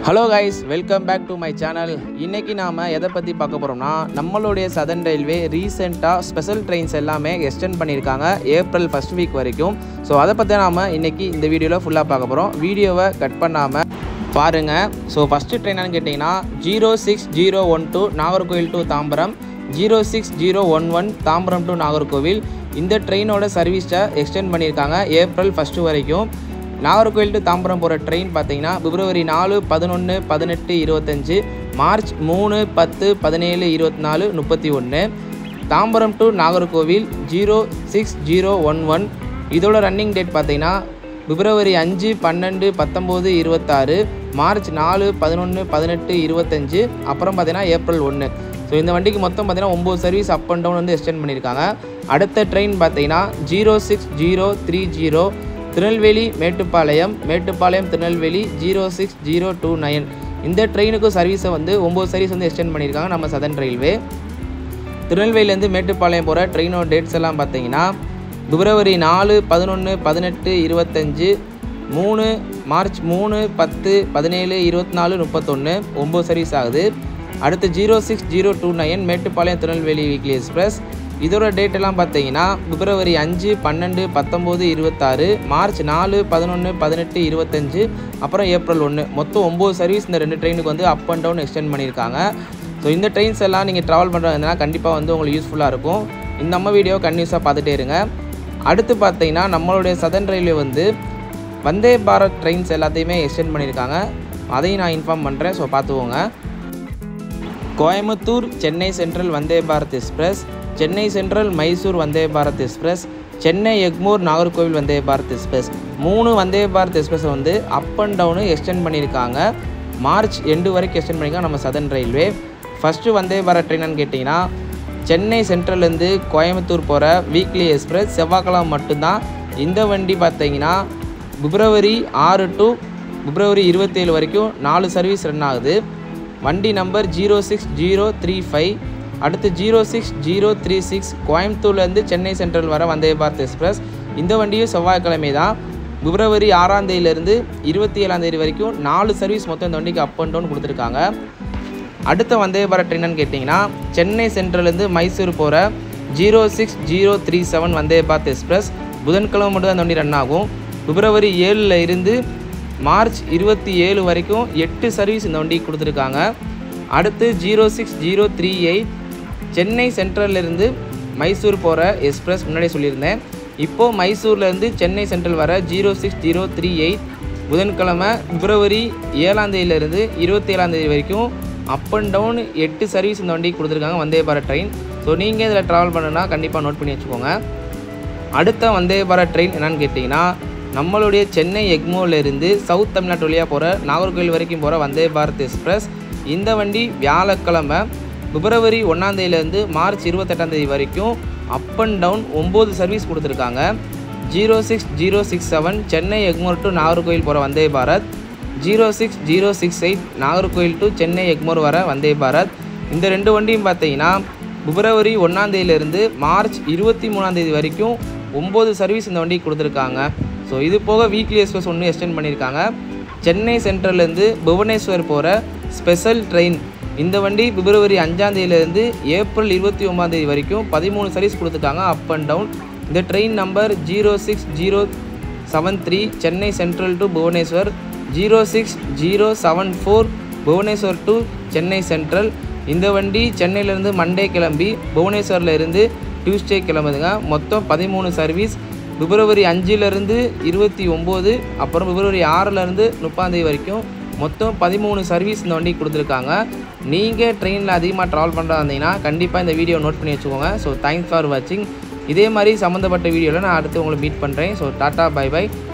hello guys welcome back to my channel இன்னைக்கு நாம் எதை பற்றி பார்க்க போகிறோம்னா நம்மளுடைய சதன் ரயில்வே ரீசெண்டாக ஸ்பெஷல் ட்ரெயின்ஸ் எல்லாமே எக்ஸ்டெண்ட் பண்ணியிருக்காங்க ஏப்ரல் ஃபஸ்ட் வீக் வரைக்கும் ஸோ அதை பற்றி நாம் இன்னைக்கு இந்த வீடியோவில் ஃபுல்லாக பார்க்க போகிறோம் வீடியோவை கட் பண்ணாமல் பாருங்கள் ஸோ ஃபஸ்ட்டு ட்ரெயினானு கேட்டிங்கன்னா zero six zero one two Nagercoil to Tambaram zero six zero one one Tambaram to Nagercoil இந்த ட்ரெயினோட சர்வீஸை எக்ஸ்டெண்ட் பண்ணியிருக்காங்க ஏப்ரல் ஃபஸ்ட்டு வரைக்கும் நாகர்கோவில் டு தாம்பரம் போகிற ட்ரெயின் பார்த்தீங்கன்னா பிப்ரவரி நாலு பதினொன்று பதினெட்டு இருபத்தஞ்சு மார்ச் மூணு பத்து பதினேழு இருபத்தி நாலு முப்பத்தி ஒன்று Tambaram to Nagercoil zero six zero one one இதோட ரன்னிங் டேட் பார்த்தீங்கன்னா பிப்ரவரி அஞ்சு பன்னெண்டு பத்தொம்போது இருபத்தாறு மார்ச் நாலு பதினொன்று பதினெட்டு இருபத்தஞ்சு அப்புறம் பார்த்தீங்கன்னா ஏப்ரல் ஒன்று ஸோ இந்த வண்டிக்கு மொத்தம் பார்த்தீங்கன்னா ஒம்பது சர்வீஸ் அப் அண்ட் டவுன் வந்து எக்ஸ்டெண்ட் பண்ணியிருக்காங்க அடுத்த ட்ரெயின் பார்த்தீங்கன்னா zero six zero three zero Tirunelveli Mettupalayam Mettupalayam Tirunelveli zero six zero two nine இந்த ட்ரெயினுக்கும் சர்வீஸை வந்து ஒம்பது சர்வீஸ் வந்து எக்ஸ்டெண்ட் பண்ணியிருக்காங்க நம்ம சதன் ரயில்வே திருநெல்வேலியிலேருந்து மேட்டுப்பாளையம் போகிற ட்ரெயினோட டேட்ஸ் எல்லாம் பார்த்தீங்கன்னா பிப்ரவரி நாலு பதினொன்று பதினெட்டு இருபத்தஞ்சு மூணு மார்ச் மூணு பத்து பதினேழு இருபத்தி நாலு முப்பத்தொன்று ஒம்பது சர்வீஸ் ஆகுது அடுத்து zero six zero two nine Mettupalayam Tirunelveli weekly express இதோட டேட் எல்லாம் பார்த்தீங்கன்னா பிப்ரவரி அஞ்சு பன்னெண்டு பத்தொம்போது இருபத்தாறு மார்ச் நாலு பதினொன்று பதினெட்டு இருபத்தஞ்சு அப்புறம் ஏப்ரல் ஒன்று மொத்தம் ஒம்பது சர்வீஸ் இந்த ரெண்டு ட்ரெயினுக்கு வந்து அப் அண்ட் டவுன் எக்ஸ்டெண்ட் பண்ணியிருக்காங்க ஸோ இந்த ட்ரெயின்ஸ் எல்லாம் நீங்கள் ட்ராவல் பண்ணுறதுனா கண்டிப்பாக வந்து உங்களுக்கு யூஸ்ஃபுல்லாக இருக்கும் இந்த நம்ம வீடியோ கன்யூஸாக பார்த்துட்டே இருங்க அடுத்து பார்த்தீங்கன்னா நம்மளுடைய சதன் ரயில்வே வந்து வந்தே பாரத் ட்ரெயின்ஸ் எல்லாத்தையுமே எக்ஸ்டெண்ட் பண்ணியிருக்காங்க அதையும் நான் இன்ஃபார்ம் பண்ணுறேன் ஸோ பார்த்துக்கோங்க Coimbatore Chennai Central Vande Bharat express Chennai Central Mysore Vande Bharat express Chennai Egmore Nagercoil Vande Bharat express மூணு வந்தே பாரத் எக்ஸ்பிரஸை வந்து அப் அண்ட் டவுனு எக்ஸ்டெண்ட் பண்ணியிருக்காங்க மார்ச் எண்டு வரைக்கும் எக்ஸ்டெண்ட் பண்ணியிருக்காங்க நம்ம southern railway first Vande Bharat ட்ரெயின்னு கேட்டிங்கன்னா சென்னை சென்ட்ரல்லேருந்து கோயம்புத்தூர் போகிற வீக்லி எக்ஸ்பிரஸ் செவ்வாய்க்கிழமை மட்டும்தான் இந்த வண்டி பார்த்தீங்கன்னா பிப்ரவரி ஆறு டு பிப்ரவரி இருபத்தேழு வரைக்கும் நாலு சர்வீஸ் ரன் ஆகுது வண்டி number zero six zero three five அடுத்து zero six zero three six கோயம்புத்தூர்லேருந்து சென்னை சென்ட்ரல் வர வந்தே பாரத் எக்ஸ்பிரஸ் இந்த வண்டியும் செவ்வாய்க்கிழமை தான் பிப்ரவரி ஆறாம் தேதியிலேருந்து இருபத்தி ஏழாம் தேதி வரைக்கும் நாலு சர்வீஸ் மொத்தம் இந்த வண்டிக்கு அப் அண்ட் டவுன் கொடுத்துருக்காங்க அடுத்த வந்தே பாரத் ட்ரெயின்னு கேட்டிங்கன்னா சென்னை சென்ட்ரல்லேருந்து மைசூர் போகிற zero six zero three seven Vande Bharat express புதன்கிழமை மட்டும் தான் இந்த வண்டி ரன் ஆகும் பிப்ரவரி ஏழில் இருந்து மார்ச் இருபத்தி ஏழு வரைக்கும் எட்டு சர்வீஸ் இந்த வண்டிக்கு கொடுத்துருக்காங்க அடுத்து zero six zero three eight Chennai சென்ட்ரல்லேருந்து மைசூர் போகிற எக்ஸ்பிரஸ் முன்னாடி சொல்லியிருந்தேன் இப்போது மைசூர்லேருந்து சென்னை சென்ட்ரல் வர zero six zero three eight புதன்கிழமை பிப்ரவரி ஏழாம் தேதியிலேருந்து இருபத்தி ஏழாம் தேதி வரைக்கும் அப் அண்ட் டவுன் எட்டு சர்வீஸ் இந்த வண்டிக்கு கொடுத்துருக்காங்க வந்தே பாரத் ட்ரெயின் ஸோ நீங்கள் இதில் ட்ராவல் பண்ணுன்னா கண்டிப்பாக நோட் பண்ணி வச்சுக்கோங்க அடுத்த வந்தே பாரத் ட்ரெயின் என்னன்னு கேட்டிங்கன்னா நம்மளுடைய சென்னை எக்மோலேருந்து சவுத் தமிழ்நாட்டு வழியாக போகிற நாகர்கோவில் வரைக்கும் போகிற வந்தே பாரத் எக்ஸ்பிரஸ் இந்த வண்டி வியாழக்கிழமை பிப்ரவரி ஒன்றாந்தேதியிலேருந்து மார்ச் இருபத்தெட்டாம் தேதி வரைக்கும் அப் அண்ட் டவுன் ஒம்பது சர்வீஸ் கொடுத்துருக்காங்க zero six zero six seven Chennai Egmore to Nagercoil போகிற Vande Bharat zero six zero six eight Nagercoil to Chennai Egmore வர வந்தே பாரத் இந்த ரெண்டு வண்டியும் பார்த்தீங்கன்னா பிப்ரவரி ஒன்றாந்தேதியிலேருந்து மார்ச் இருபத்தி மூணாந்தேதி வரைக்கும் ஒம்பது சர்வீஸ் இந்த வண்டிக்கு கொடுத்துருக்காங்க ஸோ இது போக வீக்லி எக்ஸ்பிரஸ் ஒன்று எக்ஸ்டெண்ட் பண்ணியிருக்காங்க சென்னை சென்ட்ரல்லேருந்து புவனேஸ்வர் போகிற ஸ்பெஷல் ட்ரெயின் இந்த வண்டி பிப்ரவரி அஞ்சாந்தேதியிலேருந்து ஏப்ரல் இருபத்தி ஒம்பதாந்தேதி வரைக்கும் பதிமூணு சர்வீஸ் கொடுத்துருக்காங்க அப் அண்ட் டவுன் இந்த train number zero six zero seven three Chennai Central to Bhubaneswar zero six zero seven four Bhubaneswar to Chennai Central இந்த வண்டி சென்னையிலேருந்து மண்டே கிளம்பி புவனேஸ்வரில் இருந்து டியூஸ்டே கிளம்புதுங்க மொத்தம் பதிமூணு சர்வீஸ் பிப்ரவரி அஞ்சுலேருந்து இருபத்தி ஒம்பது அப்புறம் பிப்ரவரி ஆறுலேருந்து முப்பாந்தேதி வரைக்கும் மொத்தம் பதிமூணு சர்வீஸ் இந்த வண்டிக்கு கொடுத்துருக்காங்க நீங்கள் ட்ரெயினில் அதிகமாக ட்ராவல் பண்ணுறா இருந்தீங்கன்னா கண்டிப்பாக இந்த வீடியோ நோட் பண்ணி வச்சுக்கோங்க ஸோ தேங்க்ஸ் ஃபார் வாட்சிங் இதே மாதிரி சம்மந்தப்பட்ட வீடியோவில் நான் அடுத்து உங்களை மீட் பண்ணுறேன் ஸோ டாட்டா பை பை